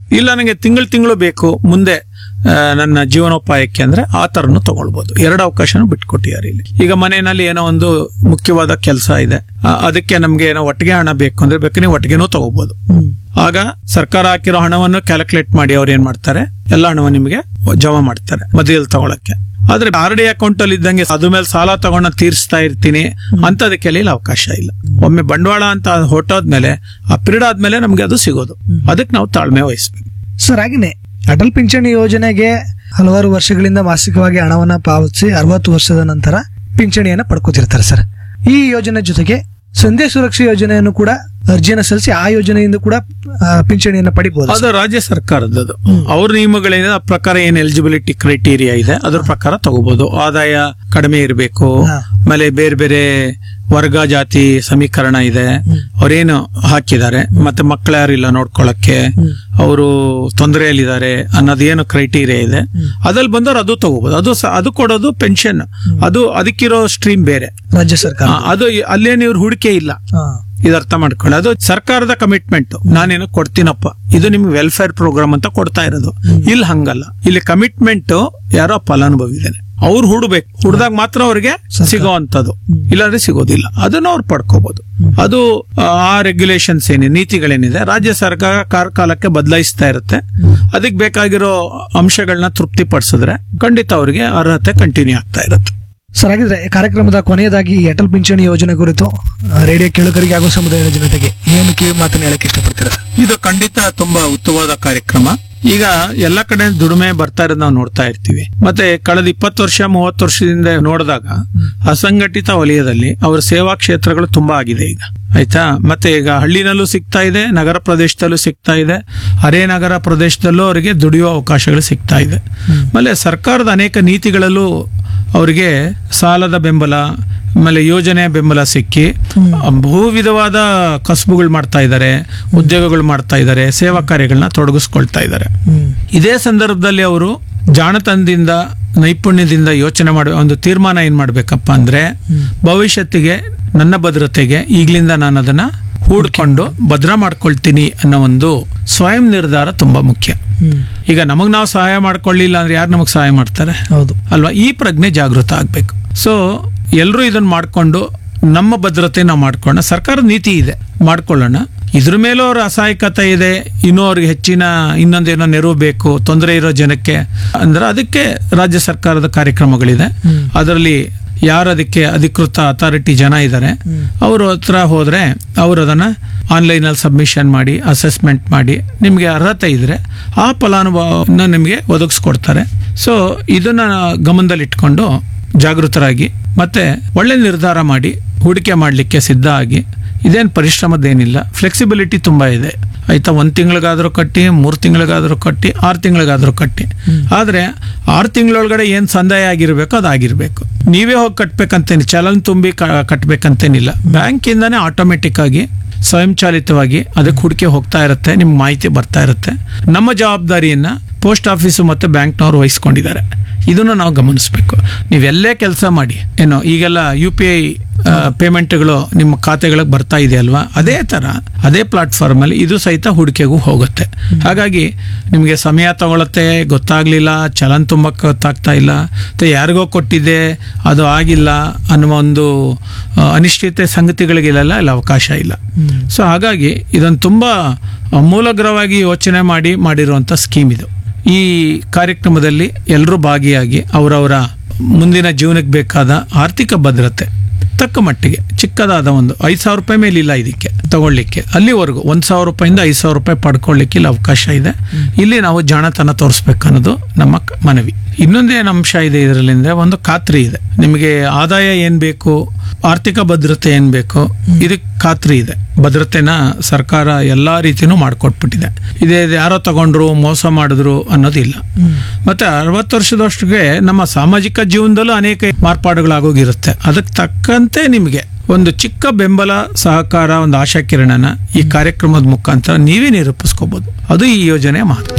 ಇಲ್ಲ ನನಗೆ ತಿಂಗಳು ತಿಂಗಳು ಬೇಕು ಮುಂದೆ ಆ, ನನ್ನ ಜೀವನೋಪಾಯಕ್ಕೆ ಅಂದ್ರೆ ಆ ತರನು ತಗೊಳ್ಬಹುದು ಎರಡು ಅವಕಾಶನೂ ಬಿಟ್ಕೊಟ್ಟಿದ್ದಾರೆ ಇಲ್ಲಿ ಈಗ ಮನೆಯಲ್ಲಿ ಏನೋ ಒಂದು ಮುಖ್ಯವಾದ ಕೆಲಸ ಇದೆ ಆ, ಅದಕ್ಕೆ ನಮ್ಗೆ ಏನೋ ಒಟ್ಟಿಗೆ ಹಣ ಬೇಕು ಅಂದ್ರೆ ಬೇಕು ನೀವು ಒಟ್ಟಿಗೆನೂ ತಗೋಬಹುದು ಆಗ ಸರ್ಕಾರ ಹಾಕಿರೋ ಹಣವನ್ನು ಕ್ಯಾಲ್ಕುಲೇಟ್ ಮಾಡಿ ಅವ್ರು ಏನ್ ಮಾಡ್ತಾರೆ ಎಲ್ಲ ಹಣವನ್ನು ನಿಮಗೆ ಜಮಾ ಮಾಡ್ತಾರೆ ಮಧ್ಯದಲ್ಲಿ ತಗೊಳಕ್ಕೆ ಆದ್ರೆ ಆರ್ ಡಿ ಅಕೌಂಟ್ ಅಲ್ಲಿ ಇದ್ದಂಗೆ ಅದ್ರ ಮೇಲೆ ಸಾಲ ತಗೊಂಡ ತೀರಿಸ್ತಾ ಇರ್ತೀನಿ ಅಂತದಕ್ಕೆಲ್ಲ ಇಲ್ಲಿ ಅವಕಾಶ ಇಲ್ಲ ಒಮ್ಮೆ ಬಂಡವಾಳ ಅಂತ ಹೊಟ್ಟೋದ್ಮೇಲೆ ಆ ಪಿರಿಯಡ್ ಆದ್ಮೇಲೆ ನಮ್ಗೆ ಅದು ಸಿಗೋದು ಅದಕ್ಕೆ ನಾವು ತಾಳ್ಮೆ ವಹಿಸ್ಬೇಕು ಸರ್ ಹಾಗೆಯೇ ಅಟಲ್ ಪಿಂಚಣಿ ಯೋಜನೆಗೆ ಹಲವಾರು ವರ್ಷಗಳಿಂದ ಮಾಸಿಕವಾಗಿ ಹಣವನ್ನ ಪಾವತಿಸಿ ಅರವತ್ತು ವರ್ಷದ ನಂತರ ಪಿಂಚಣಿಯನ್ನ ಪಡ್ಕೋತಿರ್ತಾರೆ ಸರ್ ಈ ಯೋಜನೆ ಜೊತೆಗೆ ಸಂದೇಶ ಸುರಕ್ಷಾ ಯೋಜನೆಯನ್ನು ಕೂಡ ಅರ್ಜಿಯನ್ನು ಸಲ್ಲಿಸಿ ಆ ಯೋಜನೆಯಿಂದ ಕೂಡ ಆ, ಪಿಂಚಣಿಯನ್ನ ಪಡಿಬಹುದು ಅದು ರಾಜ್ಯ ಸರ್ಕಾರದ್ದು ಅವ್ರ ನಿಯಮಗಳಿಂದ ಆ ಪ್ರಕಾರ ಏನ್ ಎಲಿಜಿಬಿಲಿಟಿ ಕ್ರೈಟೀರಿಯಾ ಇದೆ ಅದ್ರ ಪ್ರಕಾರ ತಗೋಬಹುದು ಆದಾಯ ಕಡಿಮೆ ಇರಬೇಕು ಹಾ. ಆಮೇಲೆ ಬೇರೆ ಬೇರೆ ವರ್ಗ ಜಾತಿ ಸಮೀಕರಣ ಇದೆ ಅವ್ರೇನು ಹಾಕಿದ್ದಾರೆ ಮತ್ತೆ ಮಕ್ಕಳು ಯಾರಿಲ್ಲ ನೋಡ್ಕೊಳಕ್ಕೆ ಅವರು ತೊಂದರೆಯಲ್ಲಿದ್ದಾರೆ ಅನ್ನೋದೇನು ಕ್ರೈಟೀರಿಯಾ ಇದೆ ಅದ್ರಲ್ಲಿ ಬಂದವ್ರು ಅದು ತಗೋಬಹುದು ಅದು ಸ- ಅದು ಕೊಡೋದು ಪೆನ್ಷನ್ ಅದು ಅದಕ್ಕಿರೋ ಸ್ಟ್ರೀಮ್ ಬೇರೆ ರಾಜ್ಯ ಸರ್ಕಾರ ಆ, ಅದು ಅಲ್ಲೇನು ಇವ್ರ ಹೂಡಿಕೆ ಇಲ್ಲ ಹಾ. ಇದು ಅರ್ಥ ಮಾಡ್ಕೊಳ್ಳಿ ಅದು ಸರ್ಕಾರದ ಕಮಿಟ್ಮೆಂಟ್ ನಾನೇನು ಕೊಡ್ತೀನಪ್ಪ ಇದು ನಿಮ್ಗೆ ವೆಲ್ಫೇರ್ ಪ್ರೋಗ್ರಾಮ್ ಅಂತ ಕೊಡ್ತಾ ಇರೋದು ಇಲ್ಲಿ ಹಂಗಲ್ಲ ಇಲ್ಲಿ ಕಮಿಟ್ಮೆಂಟ್ ಯಾರೋ ಫಲಾನುಭವಿ ಇದ್ದಾನೆ ಅವ್ರು ಹುಡ್ಬೇಕು ಹುಡ್ದಾಗ ಮಾತ್ರ ಅವ್ರಿಗೆ ಸಿಗೋವಂಥದ್ದು ಇಲ್ಲಾಂದ್ರೆ ಸಿಗೋದಿಲ್ಲ ಅದನ್ನ ಅವ್ರು ಪಡ್ಕೋಬಹುದು ಅದು ಆ ರೆಗ್ಯುಲೇಷನ್ಸ್ ಏನಿದೆ ನೀತಿಗಳೇನಿದೆ ರಾಜ್ಯ ಸರ್ಕಾರ ಕಾಲ ಕಾಲಕ್ಕೆ ಬದಲಾಯಿಸ್ತಾ ಇರುತ್ತೆ ಅದಕ್ಕೆ ಬೇಕಾಗಿರೋ ಅಂಶಗಳನ್ನ ತೃಪ್ತಿಪಡಿಸಿದ್ರೆ ಖಂಡಿತ ಅವ್ರಿಗೆ ಅರ್ಹತೆ ಕಂಟಿನ್ಯೂ ಆಗ್ತಾ ಇರುತ್ತೆ ಸರ್ ಹಾಗಿದ್ರೆ ಕಾರ್ಯಕ್ರಮದ ಕೊನೆಯದಾಗಿ ಈ ಅಟಲ್ ಪಿಂಚಣಿ ಯೋಜನೆ ಕುರಿತು ಆ, ರೇಡಿಯೋ ಕೇಳುಗರಿಗೆ ಹಾಗೂ ಸಮುದಾಯದ ಜನತೆಗೆ ಏನು ಕಿವಿ ಮಾತನ್ನ ಹೇಳಕ್ಕೆ ಇಷ್ಟಪಡ್ತೀರಾ ಸರ್ ಇದು ಖಂಡಿತ ತುಂಬಾ ಉತ್ತಮವಾದ ಕಾರ್ಯಕ್ರಮ ಈಗ ಎಲ್ಲ ಕಡೆ ದುಡಿಮೆ ಬರ್ತಾ ಇರೋದು ನಾವು ನೋಡ್ತಾ ಇರ್ತೀವಿ ಮತ್ತೆ ಕಳೆದ ಇಪ್ಪತ್ತು ವರ್ಷ ಮೂವತ್ತು ವರ್ಷದಿಂದ ನೋಡಿದಾಗ ಅಸಂಘಟಿತ ವಲಯದಲ್ಲಿ ಅವರ ಸೇವಾ ಕ್ಷೇತ್ರಗಳು ತುಂಬಾ ಆಗಿದೆ ಈಗ ಆಯ್ತಾ ಮತ್ತೆ ಈಗ ಹಳ್ಳಿನಲ್ಲೂ ಸಿಗ್ತಾ ಇದೆ ನಗರ ಪ್ರದೇಶದಲ್ಲೂ ಸಿಗ್ತಾ ಇದೆ ಅರೆ ನಗರ ಪ್ರದೇಶದಲ್ಲೂ ಅವರಿಗೆ ದುಡಿಯುವ ಅವಕಾಶಗಳು ಸಿಗ್ತಾ ಇದೆ ಆಮೇಲೆ ಸರ್ಕಾರದ ಅನೇಕ ನೀತಿಗಳಲ್ಲೂ ಅವರಿಗೆ ಸಾಲದ ಬೆಂಬಲ ಆಮೇಲೆ ಯೋಜನೆ ಬೆಂಬಲ ಸಿಕ್ಕಿ ಬಹು ವಿಧವಾದ ಕಸಬುಗಳು ಮಾಡ್ತಾ ಇದ್ದಾರೆ ಉದ್ಯೋಗಗಳು ಮಾಡ್ತಾ ಇದ್ದಾರೆ ಸೇವಾ ಕಾರ್ಯಗಳನ್ನ ತೊಡಗಿಸ್ಕೊಳ್ತಾ ಇದ್ದಾರೆ ಇದೇ ಸಂದರ್ಭದಲ್ಲಿ ಅವರು ಜಾಣತನದಿಂದ ನೈಪುಣ್ಯದಿಂದ ಯೋಚನೆ ಮಾಡುವ ಒಂದು ತೀರ್ಮಾನ ಏನ್ ಮಾಡ್ಬೇಕಪ್ಪ ಅಂದ್ರೆ ಭವಿಷ್ಯತ್ತಿಗೆ ನನ್ನ ಭದ್ರತೆಗೆ ಈಗ್ಲಿಂದ ನಾನು ಅದನ್ನ ಹೂಡ್ಕೊಂಡು ಭದ್ರ ಮಾಡ್ಕೊಳ್ತೀನಿ ಅನ್ನೋ ಒಂದು ಸ್ವಯಂ ನಿರ್ಧಾರ ತುಂಬಾ ಮುಖ್ಯ ಈಗ ನಮಗ್ ನಾವು ಸಹಾಯ ಮಾಡ್ಕೊಳ್ಳಿಲ್ಲ ಅಂದ್ರೆ ಯಾರು ನಮಗ್ ಸಹಾಯ ಮಾಡ್ತಾರೆ ಹೌದು ಅಲ್ವಾ ಈ ಪ್ರಜ್ಞೆ ಜಾಗೃತ ಆಗ್ಬೇಕು ಸೊ ಎಲ್ಲರೂ ಇದನ್ನ ಮಾಡ್ಕೊಂಡು ನಮ್ಮ ಭದ್ರತೆ ನಾವು ಮಾಡ್ಕೊಳ್ಳೋಣ ಸರ್ಕಾರದ ನೀತಿ ಇದೆ ಮಾಡ್ಕೊಳ್ಳೋಣ ಇದ್ರ ಮೇಲೂ ಅವ್ರ ಅಸಹಾಯಕತೆ ಇದೆ ಇನ್ನೂ ಅವ್ರಿಗೆ ಹೆಚ್ಚಿನ ಇನ್ನೊಂದೇನೋ ನೆರವು ಬೇಕು ತೊಂದರೆ ಇರೋ ಜನಕ್ಕೆ ಅಂದ್ರೆ ಅದಕ್ಕೆ ರಾಜ್ಯ ಸರ್ಕಾರದ ಕಾರ್ಯಕ್ರಮಗಳಿದೆ ಅದರಲ್ಲಿ ಯಾರು ಅದಕ್ಕೆ ಅಧಿಕೃತ ಅಥಾರಿಟಿ ಜನ ಇದ್ದಾರೆ ಅವ್ರ ಹತ್ರ ಹೋದ್ರೆ ಅವರು ಅದನ್ನ ಆನ್ಲೈನ್ ಅಲ್ಲಿ ಸಬ್ಮಿಷನ್ ಮಾಡಿ ಅಸೆಸ್ಮೆಂಟ್ ಮಾಡಿ ನಿಮ್ಗೆ ಅರ್ಹತೆ ಇದ್ರೆ ಆ ಫಲಾನುಭವನ ನಿಮಗೆ ಒದಗಿಸ್ಕೊಡ್ತಾರೆ ಸೊ ಇದನ್ನ ಗಮನದಲ್ಲಿಟ್ಕೊಂಡು ಜಾಗೃತರಾಗಿ ಮತ್ತೆ ಒಳ್ಳೆ ನಿರ್ಧಾರ ಮಾಡಿ ಹೂಡಿಕೆ ಮಾಡಲಿಕ್ಕೆ ಸಿದ್ಧ ಆಗಿ ಇದೇನು ಪರಿಶ್ರಮದೇನಿಲ್ಲ ಫ್ಲೆಕ್ಸಿಬಿಲಿಟಿ ತುಂಬಾ ಇದೆ ಆಯ್ತಾ ಒಂದ್ ತಿಂಗಳಿಗಾದ್ರೂ ಕಟ್ಟಿ ಮೂರ್ ತಿಂಗಳಿಗಾದ್ರೂ ಕಟ್ಟಿ ಆರು ತಿಂಗಳಿಗಾದ್ರೂ ಕಟ್ಟಿ ಆದ್ರೆ ಆರು ತಿಂಗಳೊಳಗಡೆ ಏನ್ ಸಂದಾಯ ಆಗಿರ್ಬೇಕು ಅದಾಗಿರ್ಬೇಕು ನೀವೇ ಹೋಗಿ ಕಟ್ಬೇಕಂತೇನಿ ಚಲನ್ ತುಂಬಿ ಕ- ಕಟ್ಬೇಕಂತೇನಿಲ್ಲ ಬ್ಯಾಂಕಿಂದಾನೇ ಆಟೋಮೆಟಿಕ್ ಆಗಿ ಸ್ವಯಂಚಾಲಿತವಾಗಿ ಅದಕ್ಕೆ ಹೂಡಿಕೆ ಹೋಗ್ತಾ ಇರುತ್ತೆ ನಿಮ್ಗೆ ಮಾಹಿತಿ ಬರ್ತಾ ಇರುತ್ತೆ ನಮ್ಮ ಜವಾಬ್ದಾರಿಯನ್ನ ಪೋಸ್ಟ್ ಆಫೀಸು ಮತ್ತು ಬ್ಯಾಂಕ್ನವ್ರು ವಹಿಸ್ಕೊಂಡಿದ್ದಾರೆ ಇದನ್ನು ನಾವು ಗಮನಿಸಬೇಕು ನೀವೆಲ್ಲೇ ಕೆಲಸ ಮಾಡಿ ಏನೋ ಈಗೆಲ್ಲ ಯು ಪಿ ಐ ಪೇಮೆಂಟ್ಗಳು ನಿಮ್ಮ ಖಾತೆಗಳಿಗೆ ಬರ್ತಾ ಇದೆ ಅಲ್ವಾ ಅದೇ ತರ ಅದೇ ಪ್ಲಾಟ್ಫಾರ್ಮ್ ಅಲ್ಲಿ ಇದು ಸಹಿತ ಹೂಡಿಕೆಗೂ ಹೋಗುತ್ತೆ ಹಾಗಾಗಿ ನಿಮಗೆ ಸಮಯ ತಗೊಳತ್ತೆ ಗೊತ್ತಾಗ್ಲಿಲ್ಲ ಚಲನ್ ತುಂಬಕ್ಕೆ ಗೊತ್ತಾಗ್ತಾ ಇಲ್ಲ ಮತ್ತೆ ಯಾರಿಗೋ ಕೊಟ್ಟಿದೆ ಅದು ಆಗಿಲ್ಲ ಅನ್ನುವ ಒಂದು ಆ, ಅನಿಶ್ಚಿತ ಸಂಗತಿಗಳಿಗೆಲ್ಲ ಇಲ್ಲಿ ಅವಕಾಶ ಇಲ್ಲ ಸೊ ಹಾಗಾಗಿ ಇದನ್ನು ತುಂಬಾ ಮೂಲಗ್ರವಾಗಿ ಯೋಚನೆ ಮಾಡಿ ಮಾಡಿರುವಂತ ಸ್ಕೀಮ್ ಇದು ಈ ಕಾರ್ಯಕ್ರಮದಲ್ಲಿ ಎಲ್ಲರೂ ಭಾಗಿಯಾಗಿ ಅವರವರ ಮುಂದಿನ ಜೀವನಕ್ಕೆ ಬೇಕಾದ ಆರ್ಥಿಕ ಭದ್ರತೆ ತಕ್ಕ ಮಟ್ಟಿಗೆ ಚಿಕ್ಕದಾದ ಒಂದು ಐದು ಸಾವಿರ ರೂಪಾಯಿ ಮೇಲೆ ಇಲ್ಲ ಇದಕ್ಕೆ ತಗೊಳ್ಳಿಕ್ಕೆ ಅಲ್ಲಿವರೆಗೂ ಒಂದ್ ಸಾವಿರ ರೂಪಾಯಿಂದ ಐದು ಸಾವಿರ ರೂಪಾಯಿ ಪಡ್ಕೊಳ್ಳಿಕ್ಕೆ ಇಲ್ಲಿ ಅವಕಾಶ ಇದೆ ಇಲ್ಲಿ ನಾವು ಜಾಣತನ ತೋರಿಸ್ಬೇಕು ಅನ್ನೋದು ನಮ್ಮ ಕ- ಮನವಿ ಇನ್ನೊಂದೇನು ಅಂಶ ಇದೆ ಇದರಲ್ಲಿ ಅಂದ್ರೆ ಒಂದು ಖಾತ್ರಿ ಇದೆ ನಿಮಗೆ ಆದಾಯ ಏನ್ ಬೇಕು ಆರ್ಥಿಕ ಭದ್ರತೆ ಏನ್ ಬೇಕು ಇದಕ್ಕೆ ಖಾತ್ರಿ ಇದೆ ಭದ್ರತೆನ ಸರ್ಕಾರ ಎಲ್ಲಾ ರೀತಿನೂ ಮಾಡ್ಕೊಟ್ಬಿಟ್ಟಿದೆ ಇದೇ ಇದು ಯಾರೋ ತಗೊಂಡ್ರು ಮೋಸ ಮಾಡಿದ್ರು ಅನ್ನೋದಿಲ್ಲ ಮತ್ತೆ ಅರವತ್ತು ವರ್ಷದಷ್ಟಿಗೆ ನಮ್ಮ ಸಾಮಾಜಿಕ ಜೀವನದಲ್ಲೂ ಅನೇಕ ಮಾರ್ಪಾಡುಗಳಾಗೋಗಿರುತ್ತೆ ಅದಕ್ಕೆ ತಕ್ಕಂತೆ ನಿಮಗೆ ಒಂದು ಚಿಕ್ಕ ಬೆಂಬಲ ಸಹಕಾರ ಒಂದು ಆಶಾಕಿರಣನ ಈ ಕಾರ್ಯಕ್ರಮದ ಮುಖಾಂತರ ನೀವೇ ನಿರೂಪಿಸ್ಕೋಬಹುದು ಅದು ಈ ಯೋಜನೆಯ ಮಹತ್ವ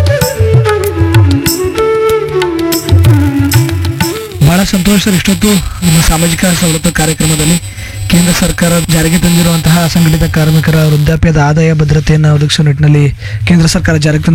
ಬಹಳ ಸಂತೋಷ ಸರ್ ಇಷ್ಟೊತ್ತು ನಿಮ್ಮ ಸಾಮಾಜಿಕ ಸವಲತ್ತು ಕಾರ್ಯಕ್ರಮದಲ್ಲಿ ಕೇಂದ್ರ ಸರ್ಕಾರ ಜಾರಿಗೆ ತಂದಿರುವಂತಹ ಅಸಂಘಟಿತ ಕಾರ್ಮಿಕರ ವೃದ್ಧಾಪ್ಯದ ಆದಾಯ ಭದ್ರತೆಯನ್ನು ಒದಗಿಸುವ ನಿಟ್ಟಿನಲ್ಲಿ ಕೇಂದ್ರ ಸರ್ಕಾರ ಜಾರಿಗೆ ತಂದ